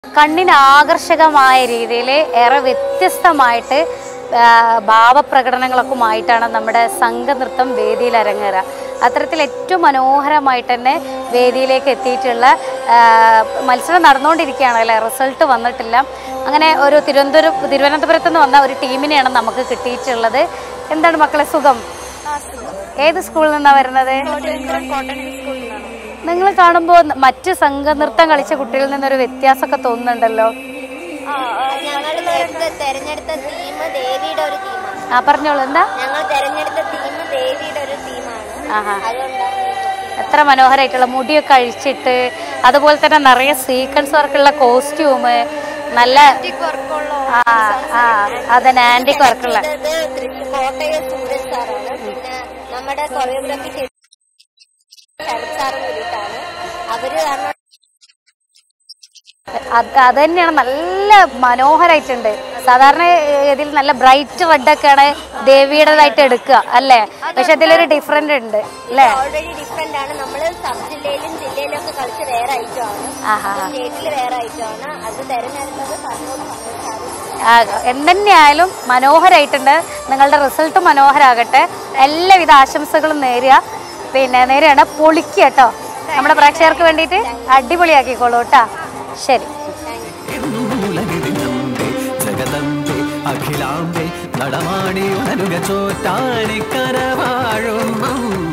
കണ്ണിന് ആകർഷകമായ രീതിയിൽ ഏറെ വ്യത്യസ്തമായിട്ട് ആ, ഭാവപ്രകടനങ്ങളൊക്കെയുമായിട്ടാണ് നമ്മുടെ സംഘനൃത്തം വേദിയിൽ അരങ്ങേറുക അത്തരത്തിൽ ഏറ്റവും മനോഹരമായിട്ട് തന്നെ വേദിയിലേക്ക് എത്തിയിട്ടുള്ള ആ, മത്സരം നടന്നുകൊണ്ടിരിക്കുകയാണ് അല്ലേ റിസൾട്ട് വന്നിട്ടില്ല അങ്ങനെ ഒരു തിരുവനന്തപുരം തിരുവനന്തപുരത്ത് നിന്ന് വന്ന ഒരു ടീമിനെയാണ് നമുക്ക് കിട്ടിയിട്ടുള്ളത് എന്താണ് മക്കളെ സുഖം ഏത് സ്കൂളിൽ നിന്നാണ് വരുന്നത് നിങ്ങൾ കാണുമ്പോൾ മറ്റ് സംഘനൃത്തം കളിച്ച കുട്ടികളിൽ നിന്നൊരു വ്യത്യാസമൊക്കെ തോന്നുന്നുണ്ടല്ലോ ഞങ്ങൾ തെരഞ്ഞെടുത്ത തീം ദേവിയുടെ ഒരു തീമാണ് ആ പറഞ്ഞോളൂ എന്താ ഞങ്ങൾ തെരഞ്ഞെടുത്ത തീം ദേവിയുടെ ഒരു തീമാണ് ആഹാ അതുകൊണ്ടാണ് എത്ര മനോഹരമായിട്ടുള്ള മുടിയൊക്കെ അഴിച്ചിട്ട് അതുപോലെ തന്നെ നിറയെ സീക്വൻസ് വർക്കുള്ള കോസ്റ്റ്യൂം നല്ല ആ ആ അതന്നെ ആന്റിക് വർക്കുള്ള ഇത് തൃശ്ശൂർ കോട്ടയം സൂരജ് സാറാണ് പിന്നെ നമ്മുടെ കൊറിയോഗ്രാഫി ചെയ്ത ശരത് സാറും കൂടിയിട്ടാണ് അവര് കാരണം അത് അത് തന്നെയാണ് നല്ല മനോഹരമായിട്ടുണ്ട് സാധാരണ ഇതിൽ നല്ല ബ്രൈറ്റ് റെഡ് ഒക്കെയാണ് ദേവിയുടേതായിട്ട് എടുക്കുക അല്ലേ പക്ഷെ ഇതിലൊരു ഡിഫറെന്റ് ഉണ്ട് അല്ലേ ഓൾറെഡി ഡിഫറെന്റ് ആണ് നമ്മൾ സബ് ജില്ലയിലും ജില്ലയിലും ഒക്കെ കളിച്ച് വേറെ ഐറ്റമാണ് ആഹാ സ്റ്റേറ്റിൽ വേറെ ഐറ്റമാണ് അത് തെരഞ്ഞെടുത്തത് സന്തോഷ് സന്തോഷ് സാറും ആ, എന്തെന്നെയായാലും മനോഹരമായിട്ടുണ്ട് നിങ്ങളുടെ റിസൾട്ട് മനോഹരാകട്ടെ എല്ലാവിധ ആശംസകളും നേരുക പിന്നെ നേരെയാണ് പൊളിക്കുക കേട്ടോ നമ്മുടെ പ്രേക്ഷകർക്ക് വേണ്ടിയിട്ട് അടിപൊളിയാക്കിക്കോളൂ കേട്ടോ ശരി ഉലകിടിനമ്പേ ജഗദമ്പേ അഖിലാമ്പേ നടമാടി ഉണരുക ചോറ്റാണിക്കര വാഴും